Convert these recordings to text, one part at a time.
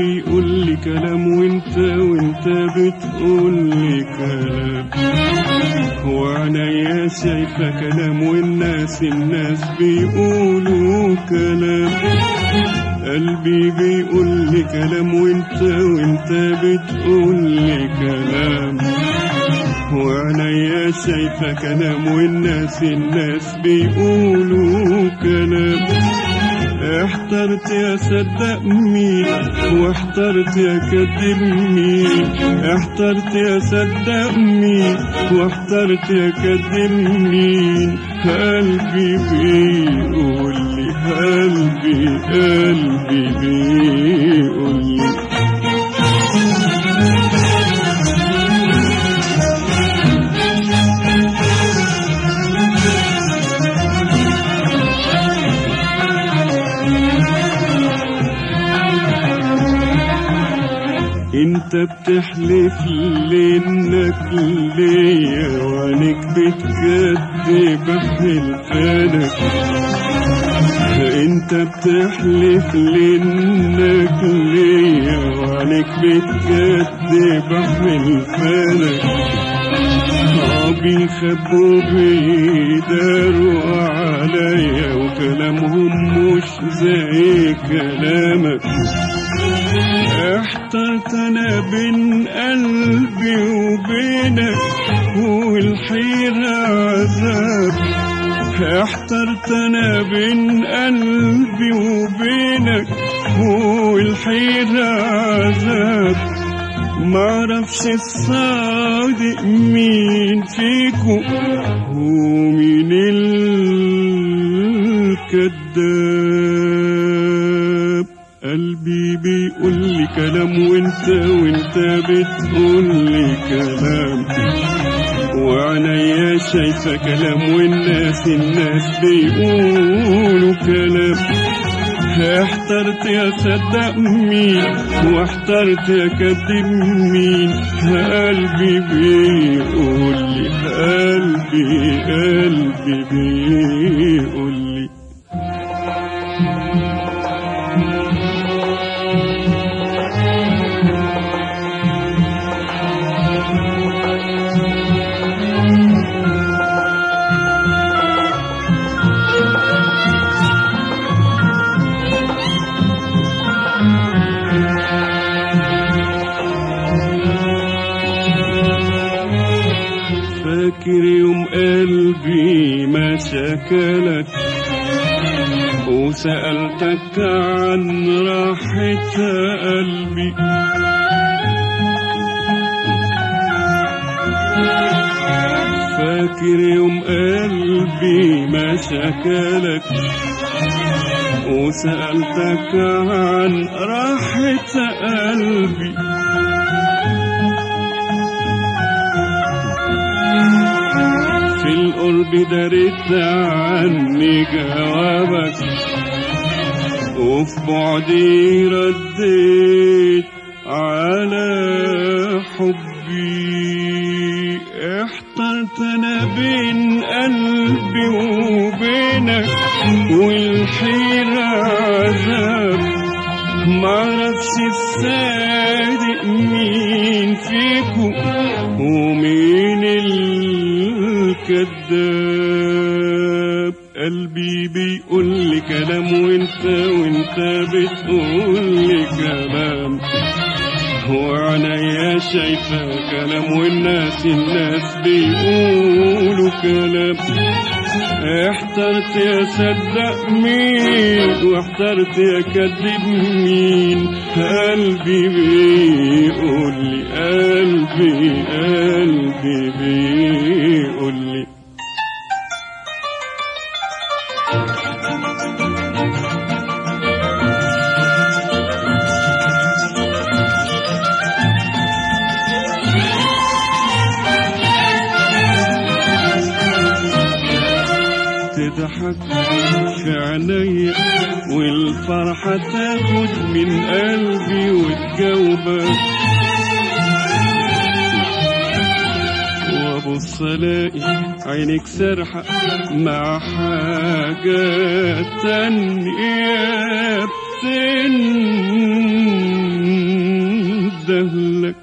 بيقول لي كلام وانت وانت بتقول لي كلام وعنيا شايفة كلام والناس الناس بيقولوا كلام قلبي بيقول لي كلام وانت وانت بتقول لي كلام وعنيا شايفة كلام والناس الناس بيقولوا كلام احترت يا صدق مين واحترت يا كذب مين احترت يا صدق مين واحترت يا كذب مين قلبي بيقول لي قلبي قلبي بيقول لي انت بتحلف لانك ليا وعنك بتكذب حلفانك انت بتحلف لانك ليا وعنك بتكذب حلفانك بيخبوا بيداروا عليا وكلامهم مش زي كلامك احترت انا بين قلبي وبينك والحيرة عذاب احترت انا بين قلبي وبينك والحيرة عذاب معرفش الصادق مين فيكو ومين الكذاب قلبي بيقول لي كلام وانت وانت بتقول لي كلام وعنيا شايفة كلام والناس الناس بيقولوا كلام احترت يا صدق مين واحترت يا كذب مين قلبي بيقول لي قلبي قلبي بيقول لي فاكر يوم قلبي ما شكلك وسألتك عن راحة قلبي فاكر يوم قلبي ما شكلك وسألتك عن راحة قلبي في القرب دريت عني جوابك وفي بعدي رديت على حبي احترت انا بين قلبي وبينك والحيرة عذاب معرفش الصادق مين فيكو ومين الكذاب قلبي بيقول لي كلام وانت وانت بتقول لي كلام وعنيا شايفة كلام والناس الناس بيقولوا كلام احترت يا صدق مين واحترت يا كذب مين قلبي بيقول لي قلبي قلبي بيقول لي تضحك في عينيا والفرحة تاخد من قلبي وتجاوبك وابص الاقي عينك سرحة مع حاجات تانية بتنسى أهلك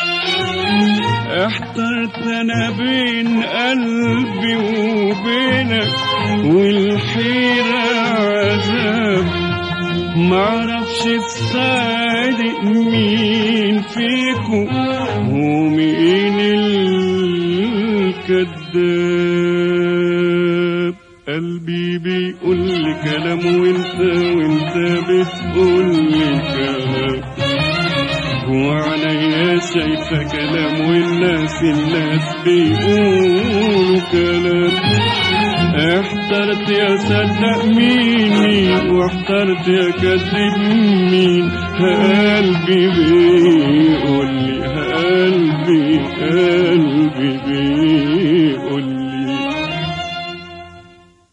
احترت أنا بين قلبي وبينك والحيرة عذاب معرفش الصادق مين فيكو ومين الكذاب قلبي بيقول لي كلام وانت وانت بتقول لي كلام وعليا شايفة كلام والناس الناس بيقولوا كلام احترت يا صدق ميني واحترت يا كذب مين قلبي بيقول لي قلبي قلبي بيقول